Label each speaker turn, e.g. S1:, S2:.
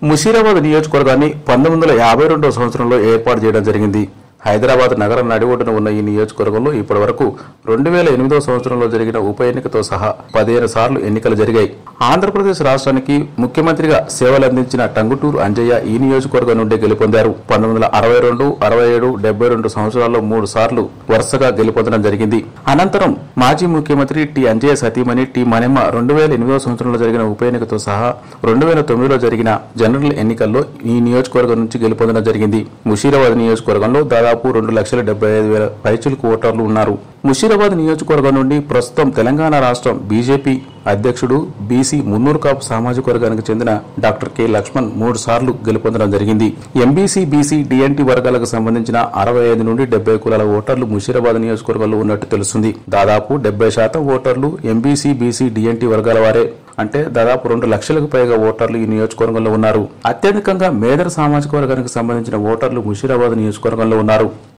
S1: ముషీరాబాద్ నియోజకవర్గాన్ని పంతొమ్మిది వందల యాభై రెండవ సంవత్సరంలో ఏర్పాటు చేయడం జరిగింది హైదరాబాద్ నగర నడిఒడ్డున ఉన్న ఈ నియోజకవర్గంలో ఇప్పటి వరకు రెండు వేల ఎనిమిదవ సంవత్సరంలో జరిగిన ఉప ఎన్నికతో సహా పదిహేను సార్లు ఎన్నికలు జరిగాయి ఆంధ్రప్రదేశ్ రాష్ట్రానికి ముఖ్యమంత్రిగా సేవలందించిన టంగుటూరు అంజయ్య ఈ నియోజకవర్గం నుండి గెలుపొందారు పంతొమ్మిది వందల అరవై రెండు అరవై ఏడు డెబ్బై రెండు సంవత్సరాల్లో మూడు సార్లు వరుసగా గెలుపొందడం జరిగింది అనంతరం మాజీ ముఖ్యమంత్రి టి అంజయ్య సతీమణి టి మణిమ రెండు వేల ఎనిమిదవ సంవత్సరంలో జరిగిన ఉప ఎన్నికతో సహా రెండు వేల తొమ్మిదిలో జరిగిన జనరల్ ఎన్నికల్లో ఈ నియోజకవర్గం నుంచి గెలుపొందడం జరిగింది ముషీరాబాద్ నియోజకవర్గంలో దాదాపు రెండు లక్షల డెబ్బై ఐదు వేల పైచులకు ఓటర్లు ఉన్నారు ముషీరాబాద్ నియోజకవర్గం నుండి ప్రస్తుతం తెలంగాణ రాష్ట్రం బీజేపీ అధ్యక్షుడు బీసీ మున్నూరు కాపు సామాజిక వర్గానికి చెందిన డాక్టర్ కె లక్ష్మణ్ మూడు సార్లు గెలుపొందడం జరిగింది ఎంబీసీ బీసీ డిఎన్టీ వర్గాలకు సంబంధించిన అరవై ఐదు నుండి డెబ్బై కులాల ఓటర్లు ముషీరాబాద్ నియోజకవర్గంలో ఉన్నట్టు తెలుస్తుంది దాదాపు డెబ్బై శాతం ఓటర్లు ఎంబీసీ బీసీ డిఎన్టీ వర్గాల వారే అంటే దాదాపు రెండు లక్షలకు పైగా ఓటర్లు ఈ నియోజకవర్గంలో ఉన్నారు అత్యధికంగా మేదర్ సామాజిక వర్గానికి సంబంధించిన ఓటర్లు ముషీరాబాద్ నియోజకవర్గంలో ఉన్నారు